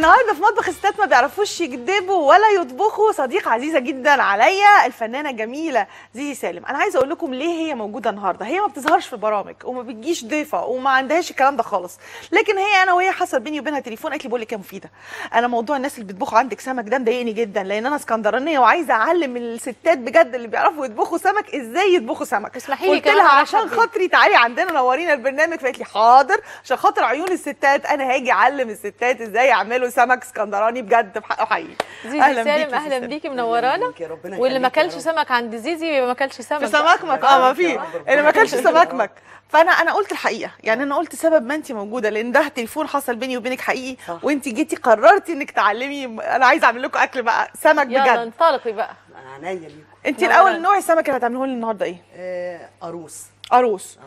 النهارده في مطبخ الستات ما بيعرفوش يكدبوا ولا يطبخوا صديقه عزيزه جدا عليا الفنانه الجميله زيزي سالم انا عايزه اقول لكم ليه هي موجوده النهارده هي ما بتظهرش في البرامج وما بتجيش ضيفه وما عندهاش الكلام ده خالص لكن هي انا وهي حصل بيني وبينها تليفون قالت لي بقول لك يا مفيده انا موضوع الناس اللي بيطبخوا عندك سمك ده مضايقني جدا لان انا اسكندرانيه وعايزه اعلم الستات بجد اللي بيعرفوا يطبخوا سمك ازاي يطبخوا سمك اسمحي لي قلت كمان لها أرحب عشان بيك. خاطري تعالي عندنا نورينا البرنامج فقالت لي حاضر عشان خاطر عيون الستات انا هاجي اعلم الستات ازاي يعملوا سمك اسكندراني بجد بحقه حقيقي زيزي أهلاً سالم بيكي يا اهلا ستات. بيكي منورانا بيكي، ربنا واللي ما يخليكي يا كلش رب. سمك عند زيزي يبقى ما كلش سمك في سمكمك اه ما في اللي ما كانش سمكمك فانا انا قلت الحقيقه يعني انا قلت سبب ما انت موجوده لان ده تليفون حصل بيني وبينك حقيقي صح. وانت جيتي قررتي انك تعلمي انا عايزه اعمل لكم اكل بقى سمك يلا بجد انطلقي بقى عينيا ليكم انت نوراني. الاول نوع السمك اللي هتعملوه لي النهارده ايه آه، عروس قاروص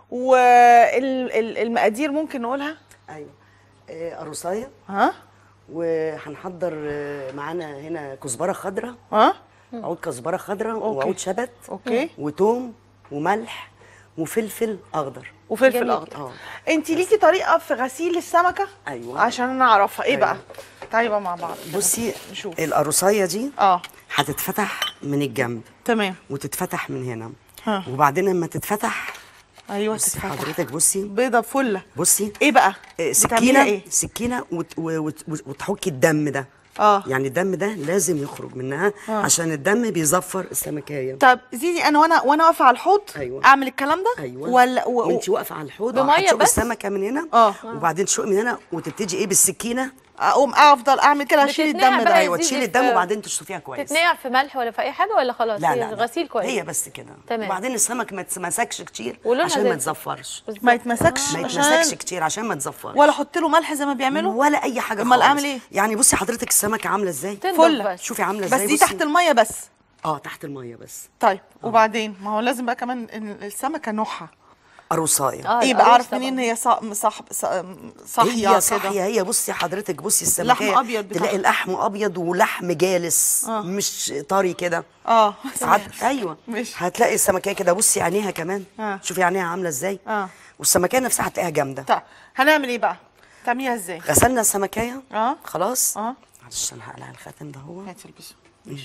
والمقادير ممكن نقولها ايوه آه، عروسايه ها وهنحضر آه، معانا هنا كزبره خضراء ها عود كزبره خضراء وعود شبت اوكي وتوم وملح وفلفل اخضر وفلفل جميل. اخضر اه انت ليكي طريقه في غسيل السمكه أيوة. عشان انا اعرفها ايه أيوة. بقى تعالي بقى مع بعض بصي نشوف. القروسايه دي اه هتتفتح من الجنب تمام وتتفتح من هنا ها. وبعدين لما تتفتح ايوه بصي تتفتح حضرتك بصي بيضه بفله بصي ايه بقى آه، بتعمليها سكينه ايه سكينه وت- وت- وت- وتحكي الدم ده اه يعني الدم ده لازم يخرج منها آه. عشان الدم بيزفر السمكيه طب زيزي انا وانا وانا واقفه على الحوض أيوة. اعمل الكلام ده ايوه ولا و... وانت واقفه على الحوض بمية هتشوفي بس؟ السمكه من هنا آه. وبعدين تشوفي من هنا وتبتدي ايه بالسكينه اقوم افضل اعمل كده اشيل بتتنقع الدم بقى ده يا ايوه زيزي تشيلي في- الدم وبعدين تشطفيها كويس تتنقع في ملح ولا في اي حاجه ولا خلاص لا هي لا لا. غسيل كويس هي بس كده تمام. وبعدين السمك ما يتمسكش كتير ولونها عشان زي ما الفل. تزفرش بالظبط. ما يتمسكش ما عشان- يتمسكش كتير عشان ما تزفرش ولا احط له ملح زي ما بيعملوا ولا اي حاجه أمال خالص. أعمل إيه؟ يعني بصي حضرتك السمكه عامله ازاي تنضف فل. بس شوفي عامله بس ازاي دي بصي. تحت الميه بس اه تحت الميه بس طيب وبعدين ما هو لازم بقى كمان إن السمكه نوعها قروصايه اه ايه بقى القاروص اعرف طبعاً. منين هي صح صح صحيه هي كده صحيه هي بصي حضرتك بصي السمكيه لحم أبيض بتاعها. تلاقي اللحم ابيض ولحم جالس آه. مش طري كده اه ساعات ايوه ماشي. هتلاقي السمكيه كده بصي عينيها كمان آه. شوفي عينيها عامله ازاي آه. والسمكيه نفسها هتلاقيها جامده طيب هنعمل ايه بقى تعمليها ازاي غسلنا السمكيه اه. خلاص اه. معلش انا هقلع الخاتم ده هو هاتي البسه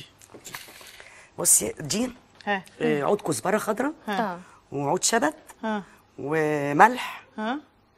بصي دي ها آه، عود كزبره خضراء اه وعود شبت ها وملح ها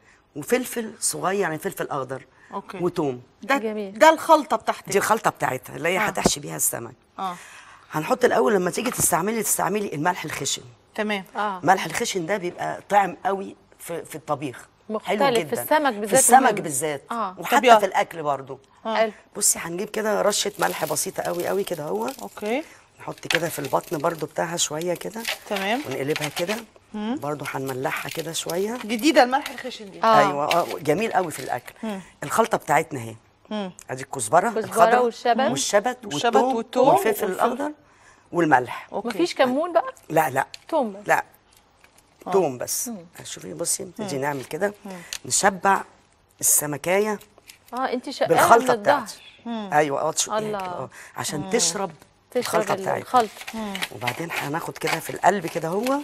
وفلفل صغير يعني فلفل اخضر أوكي. وتوم ده جميل. ده الخلطه بتاعتك دي الخلطه بتاعتها اللي هي آه. هتحشي بيها السمك اه هنحط الاول لما تيجي تستعملي تستعملي الملح الخشن تمام اه ملح الخشن ده بيبقى طعم قوي في في الطبيخ مختلف، حلو في جدا السمك في بالذات السمك مهم. بالذات آه. طب وحتى يلا. في الاكل برضو حلو بصي هنجيب كده رشه ملح بسيطه قوي قوي كده اهو اوكي نحط كده في البطن برضو بتاعها شويه كده تمام ونقلبها كده برضو هنملحها كده شويه جديده الملح الخشن دي اه ايوه اه جميل قوي في الاكل الخلطه بتاعتنا اهي ادي الكزبره كزبرة الخضراء والشبت. والشبت والشبت والثوم والثوم والفلفل والفلفل. الاخضر والملح اوكي مفيش كمون بقى لا لا توم بس لا توم بس شوفي بصي نيجي نعمل كده نشبع السمكايه اه انت شقاوه بالخلطه من الظهر بتاعتي ايوه اه تشقيها الله. كده اه عشان تشرب تشرب الخلطه بتاعتها الخلطه وبعدين هناخد كده في القلب كده هو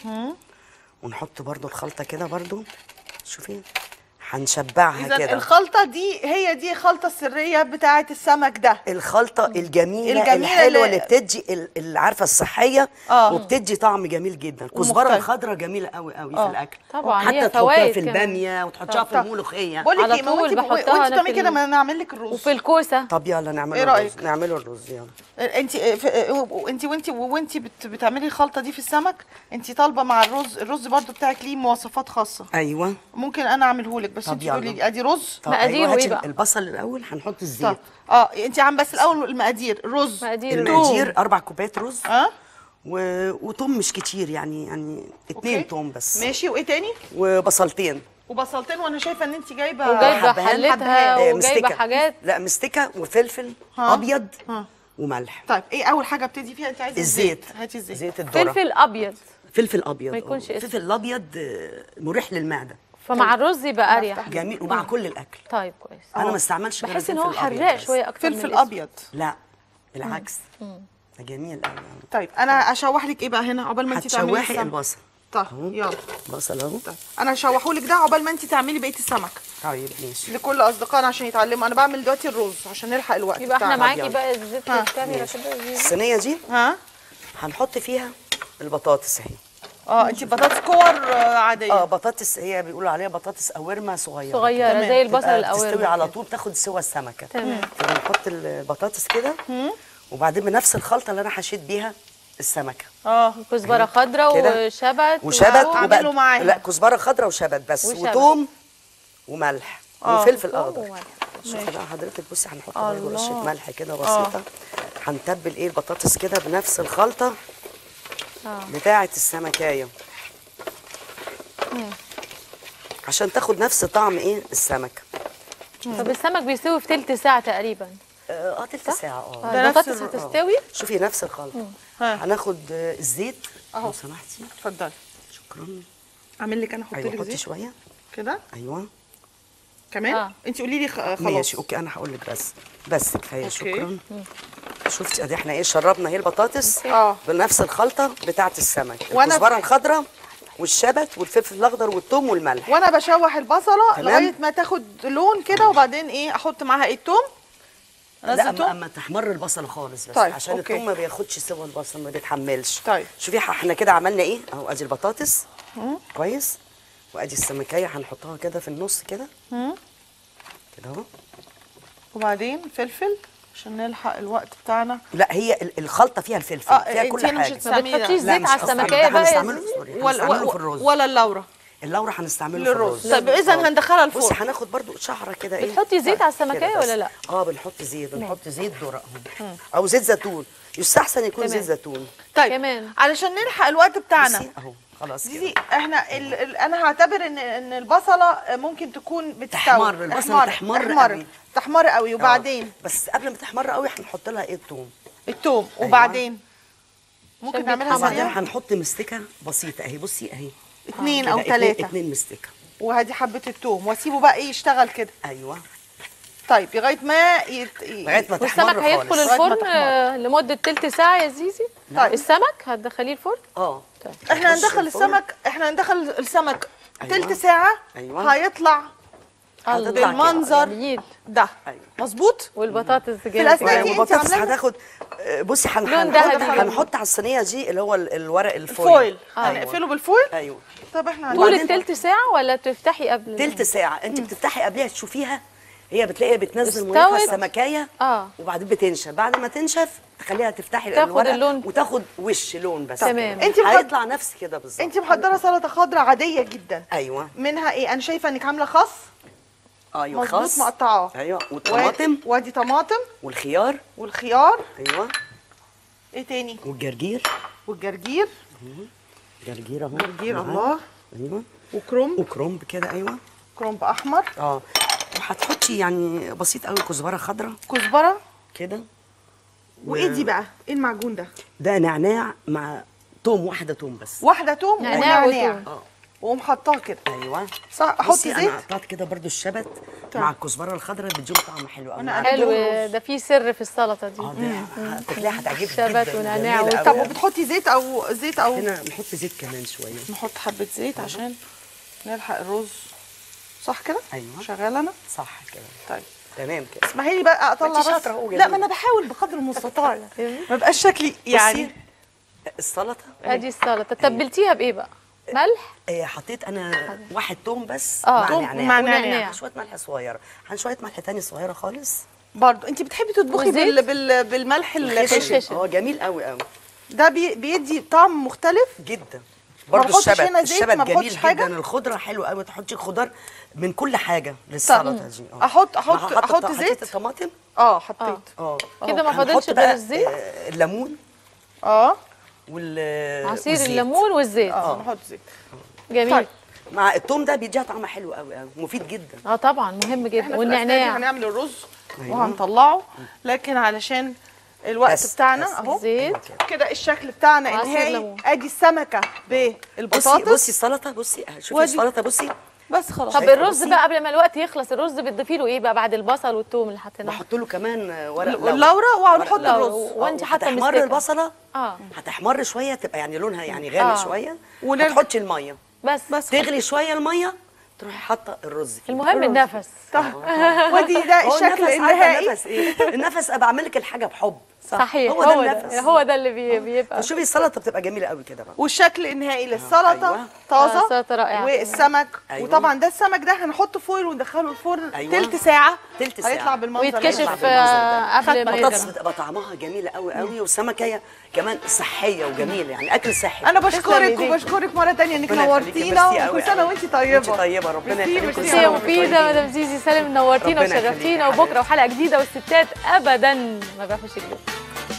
ونحط برضو الخلطه كده برضو شوفي هنشبعها اذا كده الخلطه دي هي دي الخلطه السريه بتاعه السمك ده الخلطه الجميله, الجميلة الحلوه اللي- اللي بتدي ال- اللي عارفه الصحيه آه. وبتدي طعم جميل جدا الكزبره ومختلف. الخضراء جميله قوي قوي آه. في الاكل طبعاً، حتى هي تحطها فوايد في كمان. الباميه وتحطها في طب. الملوخيه بقول لك على ايه ما طول انت بحطها وانت أنا بتعملي في كده ال- ما انا اعمل لك الرز وفي الكوسه طب يلا نعمله إيه الرز رأيك؟ نعمله الرز يلا انت انت وانت وانت بت- بتعملي الخلطه دي في السمك انت طالبه مع الرز الرز برضو بتاعك ليه مواصفات خاصه ايوه ممكن انا اعمله لك بس طب انت يلا. تقولي لي ادي رز طب مقاديره أيوة إيه هاتي بقى؟ البصل الاول هنحط طب الزيت اه انت عم بس الاول المقادير رز مقادير المقادير اربع كوبايات رز اه و... وتوم مش كتير يعني يعني اتنين أوكي. توم بس ماشي وايه تاني وبصلتين وبصلتين وانا شايفه ان انت جايبه وجايبه حبهان، حلتها حبهان. آه، وجايبه مستكة. حاجات لا مستكه وفلفل ها. ابيض ها. وملح طيب ايه اول حاجه ابتدي فيها انت عايزه الزيت هاتي الزيت زيت الذره فلفل ابيض فلفل ابيض ما يكونش آه. اسود. الفلفل الابيض آه، مريح للمعده فمع الرز يبقى اريح جميل ومع كل الاكل طيب كويس انا ما استعملش غير بحس ان هو الفلفل الأبيض حراق بس. شويه اكتر من فلفل الأسود. ابيض لا بالعكس ده جميل قوي طيب انا اشوح لك ايه بقى هنا عقبال ما انت تعملي هتشوحي السمك. البصل طيب يلا بصل اهو طيب انا هشوحهولك ده عقبال ما انت تعملي بقيه السمك طيب ماشي لكل اصدقائنا عشان يتعلموا انا بعمل دلوقتي الرز عشان نلحق الوقت يبقى احنا بتاعنا. معاكي يلا. بقى الزيت ها. الكاميرا ماشي. كده زي- الصينيه دي ها هنحط فيها البطاطس اهي اه انت بطاطس كور آه، عاديه اه بطاطس هي بيقولوا عليها بطاطس قورمه صغيره صغيره تمام. زي البصل تبقى الاول تستوي على طول تاخد سوا السمكه تمام. فبنحط البطاطس كده وبعدين بنفس الخلطه اللي انا حشيت بيها السمكه اه كزبره خضراء كده. وشبت وشبت وثوم. أعمله معاها. لا كزبره خضراء وشبت بس وشبت. وتوم وملح آه. وفلفل ثوم اخضر وملح. شوفي بقى حضرتك بصي هنحط برضه الله. رشه ملح كده بسيطه هنتبل ايه البطاطس كده بنفس الخلطه آه. بتاعه السمكايه عشان تاخد نفس طعم ايه السمك طب السمك بيستوي في تلت ساعه تقريبا اه تلت ساعه اه آه، ده نفس البطاطس ال- هتستوي شوفي نفس الخلطه ها. هناخد آه، الزيت أهو. لو سمحتي اتفضلي شكرا اعمل لك انا احط ايوه لك حطي زيت شويه كده ايوه كمان آه. انت قولي لي خ- خلاص ماشي اوكي انا هقول لك بس بس كفايه أوكي. شكرا شفتي ادي احنا ايه شربنا اهي البطاطس اه. بنفس الخلطه بتاعه السمك وأنا- الكزبره الخضراء والشبت والفلفل الاخضر والثوم والملح وانا بشوح البصله تمام. لغايه ما تاخد لون كده وبعدين ايه احط معاها ايه التوم لا انزل اما, توم أما تحمر البصل خالص بس طيب، عشان أوكي. الثوم ما بياخدش سوا البصل ما بيتحملش طيب. شوفي احنا كده عملنا ايه اهو ادي البطاطس كويس وادي السمكيه هنحطها كده في النص كده كده اهو وبعدين فلفل عشان نلحق الوقت بتاعنا لا هي ال- الخلطه فيها الفلفل اه فيها انت كل هنا مش حاجه ما هتستعملي ده. بتحطيش لا، زيت مش على هستعمل السمكيه ده، بقى يا هنستعمله زيزي سوري، ولا هنستعمله في الرز ولا اللورا اللورا هنستعمله في للرز الرز طب اذا آه. هندخلها بصي الفرن هناخد برضو شعره كده ايه بتحطي زيت على كده السمكيه بس. ولا لا اه بنحط زيت بنحط زيت ذره اهو او زيت زيتون يستحسن يكون تمام. زيت زيتون طيب كمان. علشان نلحق الوقت بتاعنا بصي اهو خلاص زيزي كده احنا ال ال انا هعتبر ان ان البصله ممكن تكون بتستوي تحمر، البصلة تحمر تحمر قوي. تحمر قوي آه. وبعدين بس قبل ما تحمر قوي هنحط لها ايه الثوم التوم وبعدين ممكن عشان نعملها بيتحمر. وبعدين سريع هنحط مستكه بسيطه اهي بصي اهي اتنين كده او اتنين- ثلاثه اتنين مستكه وهدي حبه التوم واسيبه بقى ايه يشتغل كده ايوه طيب لغايه ما يت... لغايه ما تحمر والسمك هيدخل خالص لغاية ما الفرن تحمر. آه، لمده تلت ساعه يا زيزي طيب. السمك هتدخليه الفرن اه احنا هيخش هندخل الفرن. السمك احنا هندخل السمك أيوة. تلت ساعه أيوة. هيطلع هتطلع كده. بالمنظر جميل ده أيوه. مظبوط والبطاطس جاهزه الأثناء دي- والبطاطس عاملاها- هتاخد آه، بصي هن- لون هنحط ذهبي. هنحط على الصينيه دي اللي هو ال- الورق الفويل الفويل أيوة. هنقفله بالفويل ايوه طب احنا طول هنعمل- التلت ساعه ولا تفتحي قبل تلت ساعه انت بتفتحي قبلها تشوفيها هي بتلاقيها بتنزل استوت. ميتها السمكيه اه وبعدين بتنشف بعد ما تنشف تخليها تفتحي تاخد الورق اللون. وتاخد وش لون بس تمام. كده. انت محض- هيطلع نفس كده بالظبط انت محضره سلطه خضراء عاديه جدا ايوه منها ايه انا شايفه انك عامله خس ايوه مظبوط خس مقطعاه ايوه والطماطم و- وادي طماطم والخيار والخيار ايوه ايه تاني والجرجير والجرجير جرجير اهو جرجير معاه. الله ايوه وكرنب وكرنب كده ايوه كرنب احمر اه وهتحطي يعني بسيط قوي كزبره خضراء كزبره كده وايه دي بقى ايه المعجون ده ده نعناع مع توم واحده توم بس واحده توم نعناع ونعناع وتوم. اه واقوم حطاه كده ايوه صح احط بصي زيت انا قطعت كده برضو الشبت طيب. مع الكزبره الخضراء بتجيب طعم حلو قوي أنا مع قلبي حلو التوم. ده في سر في السلطه دي اه ده هتاكليها هتعجبك شبت جدا ونعناع جميلة طب قوي. وبتحطي زيت او زيت او هنا نحط زيت كمان شويه نحط حبه زيت عشان نلحق الرز صح كده أيوة. شغاله انا صح كده طيب تمام كده اسمحي لي بقى اطلع ما انتي بس شاطرة أهو، لا جميل. ما انا بحاول بقدر المستطاع ما بقاش شكلي يعني بصي السلطه ادي السلطه تبلتيها بايه بقى ملح آه، حطيت انا واحد توم بس اه. مع توم نعناع مع ونعناع. نعناع شويه ملح صغيره عن شويه ملح تاني صغيره خالص برضو انت بتحبي تطبخي وزيت؟ بال... بال... بالملح الخشن الخشن. اه جميل قوي قوي ده بي... بيدي طعم مختلف جدا برضه بحطش الشبت هنا زيت، الشبت ما جميل بحطش حاجة؟ جدا الخضره حلوه قوي تحطي خضار من كل حاجه للسلطه دي اه أحط- أحط- مع حط- أحط حطيت زيت؟ الطماطم اه حطيت اه. اه كده ما هنحط فاضلش بقى، غير الزيت؟ آه، الليمون اه وال عصير والزيت. الليمون والزيت اه نحط زيت جميل طيب. مع التوم ده بيديها طعم حلو قوي قوي مفيد جدا اه طبعا مهم احنا جدا في الأثناء دي والنعناع هنعمل الرز أيوة. وهنطلعه لكن علشان الوقت بس- بتاعنا بس. اهو زيت كده الشكل بتاعنا وعصير النهائي ليمون. ادي السمكه بصي بالبطاطس بصي السلطه بصي شوفي وادي- السلطه بصي بس خلاص طب شايفة الرز بصي؟ بقى قبل ما الوقت يخلص الرز بتضيفي له ايه بقى بعد البصل والثوم اللي حطيناه بحط له كمان آه، ورق لورا واللورا وهنحط ورق لورا. الرز وانت آه، حاطه هتحمر مستكة. البصله اه هتحمر شويه تبقى يعني لونها يعني غامق آه. شويه ونرجع- وتحطي الميه بس بس تغلي شويه الميه تروحي حاطه الرز فيه المهم النفس ودي ده هو الشكل النفس عارفة النهائي النفس ايه النفس ابقى اعمل لك الحاجه بحب صحيح هو هو, ده ده, النفس. هو ده اللي بي بيبقى فشوفي السلطه بتبقى جميله قوي كده بقى والشكل النهائي للسلطه أيوة. طازه آه، سلطة رائعة. والسمك أيوة. وطبعا ده السمك ده هنحطه فويل وندخله الفرن أيوة. تلت ساعه تلت ساعة. هيطلع بالمنظر ده. ويتكشف بالمنظر آه، ده. قبل ما البطاطس يطلع بتبقى طعمها جميله قوي قوي والسمكه كمان صحيه وجميله يعني اكل صحي انا تسلم بشكرك ايديك. وبشكرك مره تانية انك ربنا يخليكي. نورتينا ميرسي قوي وكل سنه قوي. وانت طيبه وانت طيبه ربنا ميرسي، يخليكي ميرسي. كل هي سنة وانتم مفيدة طيبين. مدام زيزي سالم نورتينا ربنا يخليكي وشرفتينا يا وبكره حبيبتي. وحلقة جديدة والستات أبدا ما بيعرفوش يكذبوا